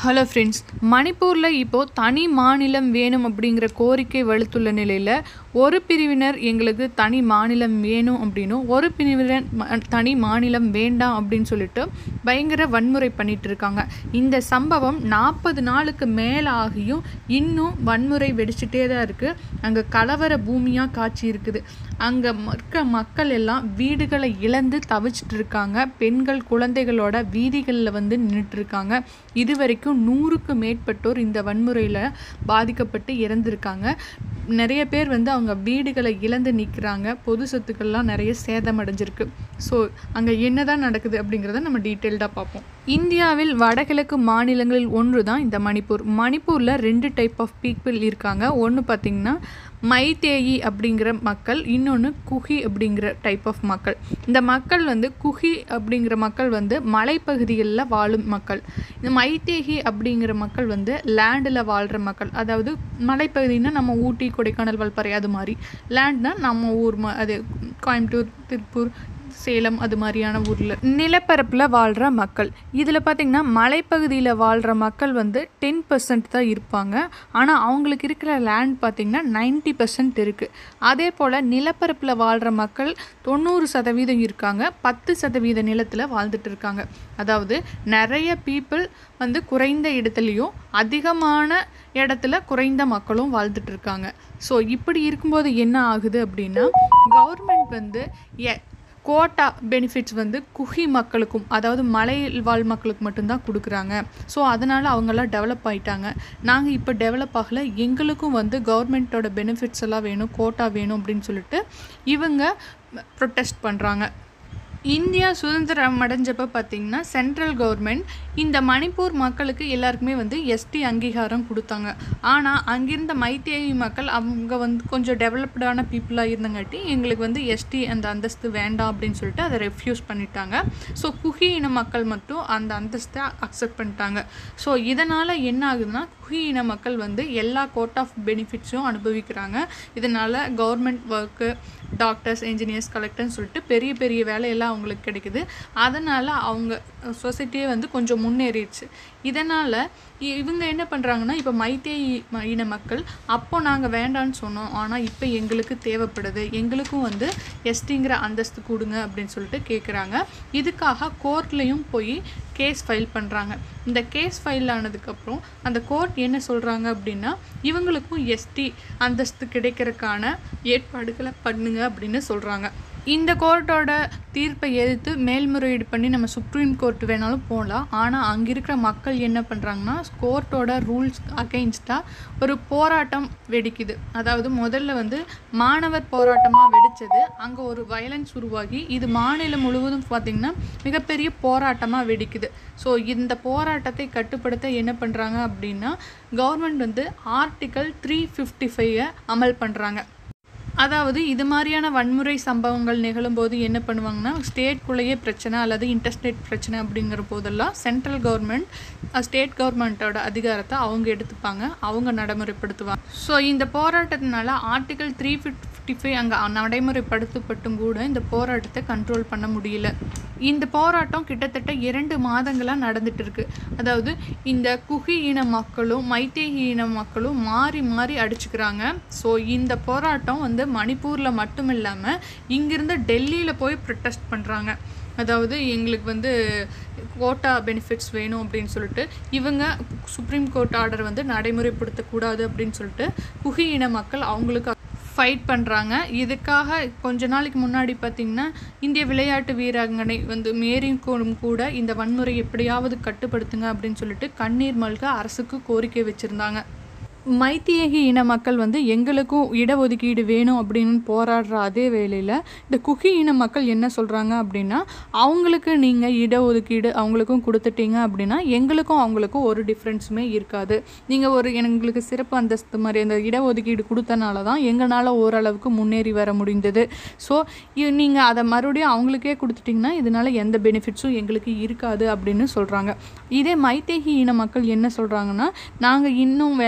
hello friends மணிப்பூரில் இப்போது தனி மாநிலம் வேணும் அப்படிங்கிற கோரிக்கை வலுத்துள்ள நிலையில் ஒரு பிரிவினர் எங்களுக்கு தனி மாநிலம் வேணும் அப்படின்னும் ஒரு பிரிவினர் ம- தனி மாநிலம் வேண்டாம் அப்படின்னு சொல்லிட்டு பயங்கர வன்முறை பண்ணிட்டு இருக்காங்க இந்த சம்பவம் நாற்பது நாளுக்கு மேலே ஆகியும் இன்னும் வன்முறை வெடிச்சிட்டே தான் இருக்குது அங்கே கலவர பூமியாக காட்சி இருக்குது அங்கே இருக்க மக்கள் எல்லாம் வீடுகளை இழந்து தவிச்சிட்டு இருக்காங்க பெண்கள் குழந்தைகளோட வீதிகளில் வந்து நின்றுட்டு இருக்காங்க இது வரைக்கும் நூறுக்கு மேற்பட்டோர் இந்த வன்முறையில் பாதிக்கப்பட்டு இறந்திருக்காங்க நிறைய பேர் வந்து அவங்க வீடுகளை இழந்து நிற்கிறாங்க பொது சொத்துக்கள்லாம் நிறைய சேதமடைஞ்சிருக்கு ஸோ அங்கே என்னதான் நடக்குது அப்படிங்கிறத நம்ம டீட்டெயில்டாக பார்ப்போம் இந்தியாவில் வடகிழக்கு மாநிலங்களில் ஒன்று தான் இந்த மணிப்பூர் மணிப்பூரில் ரெண்டு டைப் ஆஃப் பீப்புள் இருக்காங்க ஒன்று பார்த்திங்கன்னா மைதேயி அப்படிங்கிற மக்கள் இன்னொன்று குஹி அப்படிங்கிற டைப் ஆஃப் மக்கள் இந்த மக்கள் வந்து குஹி அப்படிங்கிற மக்கள் வந்து மலைப்பகுதிகளில் வாழும் மக்கள் இந்த மைதேகி அப்படிங்கிற மக்கள் வந்து லேண்டில் வாழ்கிற மக்கள் அதாவது மலைப்பகுதின்னா நம்ம ஊட்டி கொடைக்கானல் வல்பறை அது மாதிரி லேண்ட்னா நம்ம ஊர் ம அது கோயம்புத்தூர் திருப்பூர் சேலம் அது மாதிரியான ஊரில் நிலப்பரப்பில் வாழ்கிற மக்கள் இதில் பார்த்திங்கன்னா மலைப்பகுதியில் வாழ்கிற மக்கள் வந்து டென் பர்சன்ட் தான் இருப்பாங்க ஆனால் அவங்களுக்கு இருக்கிற லேண்ட் பார்த்திங்கன்னா நைன்ட்டி பர்சன்ட் இருக்குது அதே போல் நிலப்பரப்பில் வாழ்கிற மக்கள் தொண்ணூறு சதவீதம் இருக்காங்க பத்து சதவீத நிலத்தில் வாழ்ந்துட்டு இருக்காங்க அதாவது நிறைய பீப்புள் வந்து குறைந்த இடத்துலையும் அதிகமான இடத்துல குறைந்த மக்களும் வாழ்ந்துட்டு இருக்காங்க ஸோ இப்படி இருக்கும்போது என்ன ஆகுது அப்படின்னா கவர்மெண்ட் வந்து எ கோட்டா பெனிஃபிட்ஸ் வந்து குஹி மக்களுக்கும் அதாவது மலை வாழ் மக்களுக்கு மட்டும்தான் கொடுக்குறாங்க ஸோ அதனால் அவங்கெல்லாம் டெவலப் ஆயிட்டாங்க நாங்கள் இப்போ டெவலப் ஆகலை எங்களுக்கும் வந்து கவர்மெண்ட்டோட பெனிஃபிட்ஸ் எல்லாம் வேணும் கோட்டா வேணும் அப்படின்னு சொல்லிட்டு இவங்க ப்ரொட்டஸ்ட் பண்ணுறாங்க இந்தியா சுதந்திரம் அடைஞ்சப்போ பார்த்தீங்கன்னா சென்ட்ரல் கவர்மெண்ட் இந்த மணிப்பூர் மக்களுக்கு எல்லாருக்குமே வந்து எஸ்டி அங்கீகாரம் கொடுத்தாங்க ஆனால் அங்கிருந்த மைத்தேயி மக்கள் அவங்க வந்து கொஞ்சம் டெவலப்டான பீப்புளாக இருந்தங்காட்டி எங்களுக்கு வந்து எஸ்டி அந்த அந்தஸ்து வேண்டாம் அப்படின்னு சொல்லிட்டு அதை ரெஃப்யூஸ் பண்ணிட்டாங்க ஸோ குகி இன மக்கள் மட்டும் அந்த அந்தஸ்தை அக்செப்ட் பண்ணிட்டாங்க ஸோ இதனால் என்ன ஆகுதுன்னா குகி இன மக்கள் வந்து எல்லா கோட் ஆஃப் பெனிஃபிட்ஸும் அனுபவிக்கிறாங்க இதனால் கவர்மெண்ட் ஒர்க்கு டாக்டர்ஸ் இன்ஜினியர்ஸ் கலெக்டர்னு சொல்லிட்டு பெரிய பெரிய வேலையெல்லாம் அவங்களுக்கு கிடைக்குது அதனால் அவங்க சொசைட்டியே வந்து கொஞ்சம் முன்னேறிடுச்சு இதனால் இவங்க என்ன பண்ணுறாங்கன்னா இப்போ மைத்தேயி ம- இன மக்கள் அப்போ நாங்கள் வேண்டான்னு சொன்னோம் ஆனால் இப்போ எங்களுக்கு தேவைப்படுது எங்களுக்கும் வந்து எஸ்டிங்கிற அந்தஸ்து கொடுங்க அப்படின்னு சொல்லிட்டு கேட்குறாங்க இதுக்காக கோர்ட்லேயும் போய் கேஸ் ஃபைல் பண்ணுறாங்க இந்த கேஸ் ஃபைல் ஆனதுக்கப்புறம் அந்த கோர்ட் என்ன சொல்கிறாங்க அப்படின்னா இவங்களுக்கும் எஸ்டி அந்தஸ்து கிடைக்கிறதுக்கான ஏற்பாடுகளை பண்ணுங்க அப்படின்னு சொல்கிறாங்க இந்த கோர்ட்டோட தீர்ப்பை எதிர்த்து மேல்முறையீடு பண்ணி நம்ம சுப்ரீம் கோர்ட் வேணாலும் போகலாம் ஆனால் அங்கே இருக்கிற மக்கள் என்ன பண்ணுறாங்கன்னா கோர்ட்டோட ரூல்ஸ் அகெயின்ஸ்டாக ஒரு போராட்டம் வெடிக்குது அதாவது முதல்ல வந்து மாணவர் போராட்டமாக வெடிச்சது அங்கே ஒரு வயலன்ஸ் உருவாகி இது மாநிலம் முழுவதும் பார்த்திங்கன்னா மிகப்பெரிய போராட்டமாக வெடிக்குது ஸோ இந்த போராட்டத்தை கட்டுப்படுத்த என்ன பண்ணுறாங்க அப்படின்னா கவர்மெண்ட் வந்து ஆர்டிக்கல் த்ரீ ஃபிஃப்டி ஃபைவை அமல் பண்ணுறாங்க அதாவது இது மாதிரியான வன்முறை சம்பவங்கள் நிகழும்போது என்ன பண்ணுவாங்கன்னா ஸ்டேட்குள்ளேயே பிரச்சனை அல்லது இன்டர்ஸ்டேட் பிரச்சனை அப்படிங்கிற போதெல்லாம் சென்ட்ரல் கவர்மெண்ட் ஸ்டேட் கவர்மெண்ட்டோட அதிகாரத்தை அவங்க எடுத்துப்பாங்க அவங்க நடைமுறைப்படுத்துவாங்க ஸோ இந்த போராட்டத்தினால ஆர்டிகல் த்ரீ ஃபிஃப்டி ஃபைவ் அங்கே நடைமுறைப்படுத்தப்பட்டும் கூட இந்த போராட்டத்தை கண்ட்ரோல் பண்ண முடியல இந்த போராட்டம் கிட்டத்தட்ட இரண்டு மாதங்களாக நடந்துட்டு இருக்கு அதாவது இந்த குகி இன மக்களும் மைத்தேகி இன மக்களும் மாறி மாறி அடிச்சுக்கிறாங்க ஸோ இந்த போராட்டம் வந்து மணிப்பூரில் மட்டும் இல்லாமல் இங்கிருந்து டெல்லியில் போய் ப்ரொட்டஸ்ட் பண்ணுறாங்க அதாவது எங்களுக்கு வந்து கோட்டா பெனிஃபிட்ஸ் வேணும் அப்படின்னு சொல்லிட்டு இவங்க சுப்ரீம் கோர்ட் ஆர்டர் வந்து நடைமுறைப்படுத்தக்கூடாது அப்படின்னு சொல்லிட்டு குகி இன மக்கள் அவங்களுக்கு ஃபைட் பண்ணுறாங்க இதுக்காக கொஞ்ச நாளைக்கு முன்னாடி பார்த்திங்கன்னா இந்திய விளையாட்டு வீராங்கனை வந்து மேரி கோம் கூட இந்த வன்முறை எப்படியாவது கட்டுப்படுத்துங்க அப்படின்னு சொல்லிட்டு கண்ணீர் மல்க அரசுக்கு கோரிக்கை வச்சுருந்தாங்க மைத்தியகி இன மக்கள் வந்து எங்களுக்கும் இடஒதுக்கீடு வேணும் அப்படின்னு போராடுற அதே வேளையில் இந்த குகி இன மக்கள் என்ன சொல்கிறாங்க அப்படின்னா அவங்களுக்கு நீங்கள் இடஒதுக்கீடு அவங்களுக்கும் கொடுத்துட்டீங்க அப்படின்னா எங்களுக்கும் அவங்களுக்கும் ஒரு டிஃப்ரென்ஸுமே இருக்காது நீங்கள் ஒரு எங்களுக்கு சிறப்பு அந்தஸ்து மாதிரி அந்த இடஒதுக்கீடு கொடுத்தனால தான் எங்களால் ஓரளவுக்கு முன்னேறி வர முடிந்தது ஸோ நீங்கள் அதை மறுபடியும் அவங்களுக்கே கொடுத்துட்டிங்கன்னா இதனால் எந்த பெனிஃபிட்ஸும் எங்களுக்கு இருக்காது அப்படின்னு சொல்கிறாங்க இதே மைத்தேகி இன மக்கள் என்ன சொல்கிறாங்கன்னா நாங்கள் இன்னும் வேலை வாய்ப்பு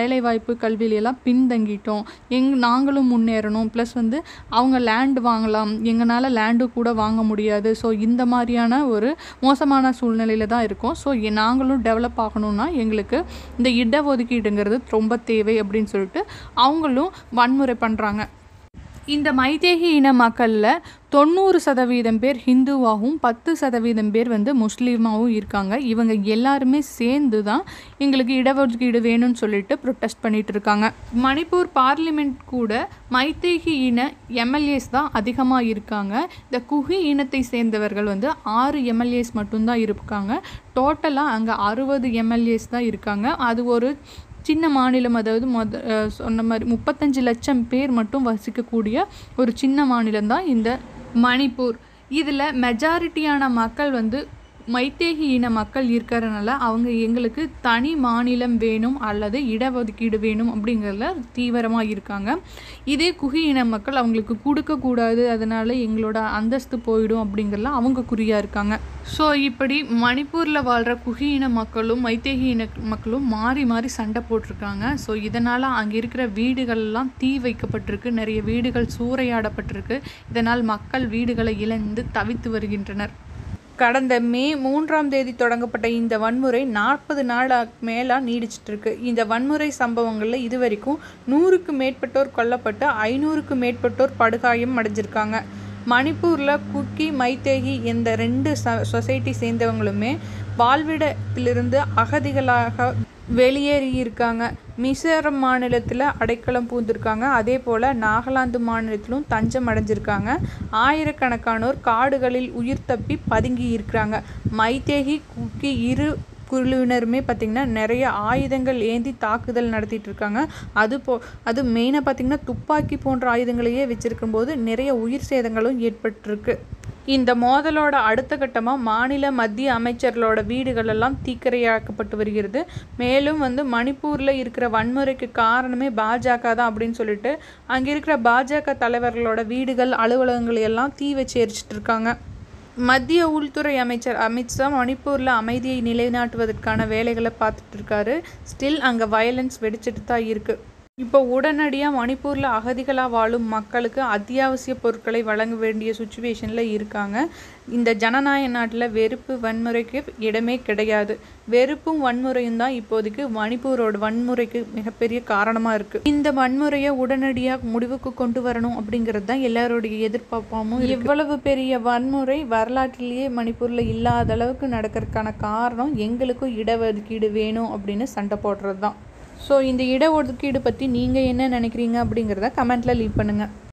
படிப்பு கல்வியிலெல்லாம் பின்தங்கிட்டோம் எங் நாங்களும் முன்னேறணும் ப்ளஸ் வந்து அவங்க லேண்டு வாங்கலாம் எங்களால் லேண்டு கூட வாங்க முடியாது ஸோ இந்த மாதிரியான ஒரு மோசமான சூழ்நிலையில் தான் இருக்கோம் ஸோ நாங்களும் டெவலப் ஆகணும்னா எங்களுக்கு இந்த இடஒதுக்கீடுங்கிறது ரொம்ப தேவை அப்படின்னு சொல்லிட்டு அவங்களும் வன்முறை பண்ணுறாங்க இந்த மைதேகி இன மக்களில் தொண்ணூறு சதவீதம் பேர் ஹிந்துவாகவும் பத்து சதவீதம் பேர் வந்து முஸ்லீமாகவும் இருக்காங்க இவங்க எல்லாருமே சேர்ந்து தான் எங்களுக்கு இடஒதுக்கீடு வேணும்னு சொல்லிட்டு ப்ரொட்டஸ்ட் பண்ணிட்டு இருக்காங்க மணிப்பூர் பார்லிமெண்ட் கூட மைத்தேகி இன எம்எல்ஏஸ் தான் அதிகமாக இருக்காங்க இந்த குஹி இனத்தை சேர்ந்தவர்கள் வந்து ஆறு எம்எல்ஏஸ் மட்டும்தான் இருக்காங்க டோட்டலாக அங்கே அறுபது எம்எல்ஏஸ் தான் இருக்காங்க அது ஒரு சின்ன மாநிலம் அதாவது மொத அஹ் சொன்ன மாதிரி முப்பத்தஞ்சு லட்சம் பேர் மட்டும் வசிக்கக்கூடிய ஒரு சின்ன மாநிலம்தான் இந்த மணிப்பூர் இதில் மெஜாரிட்டியான மக்கள் வந்து மைத்தேகி இன மக்கள் இருக்கிறனால அவங்க எங்களுக்கு தனி மாநிலம் வேணும் அல்லது இடஒதுக்கீடு வேணும் அப்படிங்கிறதுல தீவிரமாக இருக்காங்க இதே குகி இன மக்கள் அவங்களுக்கு கொடுக்கக்கூடாது அதனால எங்களோட அந்தஸ்து போயிடும் அப்படிங்கிறதுல அவங்க குறியாக இருக்காங்க ஸோ இப்படி மணிப்பூரில் வாழ்கிற குகி இன மக்களும் மைத்தேகி இன மக்களும் மாறி மாறி சண்டை போட்டிருக்காங்க ஸோ இதனால் அங்கே இருக்கிற வீடுகள்லாம் தீ வைக்கப்பட்டிருக்கு நிறைய வீடுகள் சூறையாடப்பட்டிருக்கு இதனால் மக்கள் வீடுகளை இழந்து தவித்து வருகின்றனர் கடந்த மே மூன்றாம் தேதி தொடங்கப்பட்ட இந்த வன்முறை நாற்பது நாள் மேலா நீடிச்சிட்டு இருக்கு இந்த வன்முறை சம்பவங்களில் இது வரைக்கும் நூறுக்கு மேற்பட்டோர் கொல்லப்பட்டு ஐநூறுக்கு மேற்பட்டோர் படுகாயம் அடைஞ்சிருக்காங்க மணிப்பூரில் குக்கி மைத்தேகி இந்த ரெண்டு ச சொசைட்டி சேர்ந்தவங்களுமே வாழ்விடத்திலிருந்து அகதிகளாக வெளியேறி இருக்காங்க மிசோரம் மாநிலத்தில் அடைக்கலம் பூந்திருக்காங்க அதே போல் நாகாலாந்து மாநிலத்திலும் தஞ்சம் அடைஞ்சிருக்காங்க ஆயிரக்கணக்கானோர் காடுகளில் உயிர் தப்பி பதுங்கி இருக்கிறாங்க மைத்தேகி குக்கி இரு குழுவினருமே பார்த்திங்கன்னா நிறைய ஆயுதங்கள் ஏந்தி தாக்குதல் நடத்திட்டு இருக்காங்க அது போ அது மெயினாக பார்த்திங்கன்னா துப்பாக்கி போன்ற ஆயுதங்களையே வச்சிருக்கும் போது நிறைய உயிர் சேதங்களும் ஏற்பட்டிருக்கு இந்த மோதலோட அடுத்த கட்டமாக மாநில மத்திய அமைச்சர்களோட வீடுகள் எல்லாம் தீக்கிரையாக்கப்பட்டு வருகிறது மேலும் வந்து மணிப்பூரில் இருக்கிற வன்முறைக்கு காரணமே பாஜக தான் அப்படின்னு சொல்லிட்டு அங்கே இருக்கிற பாஜக தலைவர்களோட வீடுகள் அலுவலகங்கள் எல்லாம் தீ வச்சு எரிச்சிட்டு இருக்காங்க மத்திய உள்துறை அமைச்சர் அமித்ஷா மணிப்பூரில் அமைதியை நிலைநாட்டுவதற்கான வேலைகளை பார்த்துட்டு இருக்காரு ஸ்டில் அங்கே வயலன்ஸ் வெடிச்சிட்டு தான் இருக்குது இப்போ உடனடியாக மணிப்பூரில் அகதிகளாக வாழும் மக்களுக்கு அத்தியாவசிய பொருட்களை வழங்க வேண்டிய சுச்சுவேஷனில் இருக்காங்க இந்த ஜனநாயக நாட்டில் வெறுப்பு வன்முறைக்கு இடமே கிடையாது வெறுப்பும் வன்முறையும் தான் இப்போதைக்கு மணிப்பூரோட வன்முறைக்கு மிகப்பெரிய காரணமாக இருக்குது இந்த வன்முறையை உடனடியாக முடிவுக்கு கொண்டு வரணும் அப்படிங்கிறது தான் எல்லாருடைய எதிர்பார்ப்பாமும் இவ்வளவு பெரிய வன்முறை வரலாற்றிலேயே மணிப்பூரில் இல்லாத அளவுக்கு நடக்கிறதுக்கான காரணம் எங்களுக்கும் இடஒதுக்கீடு வேணும் அப்படின்னு சண்டை போடுறது தான் ஸோ இந்த இடஒதுக்கீடு பற்றி நீங்கள் என்ன நினைக்கிறீங்க அப்படிங்கிறத கமெண்ட்டில் லீவ் பண்ணுங்கள்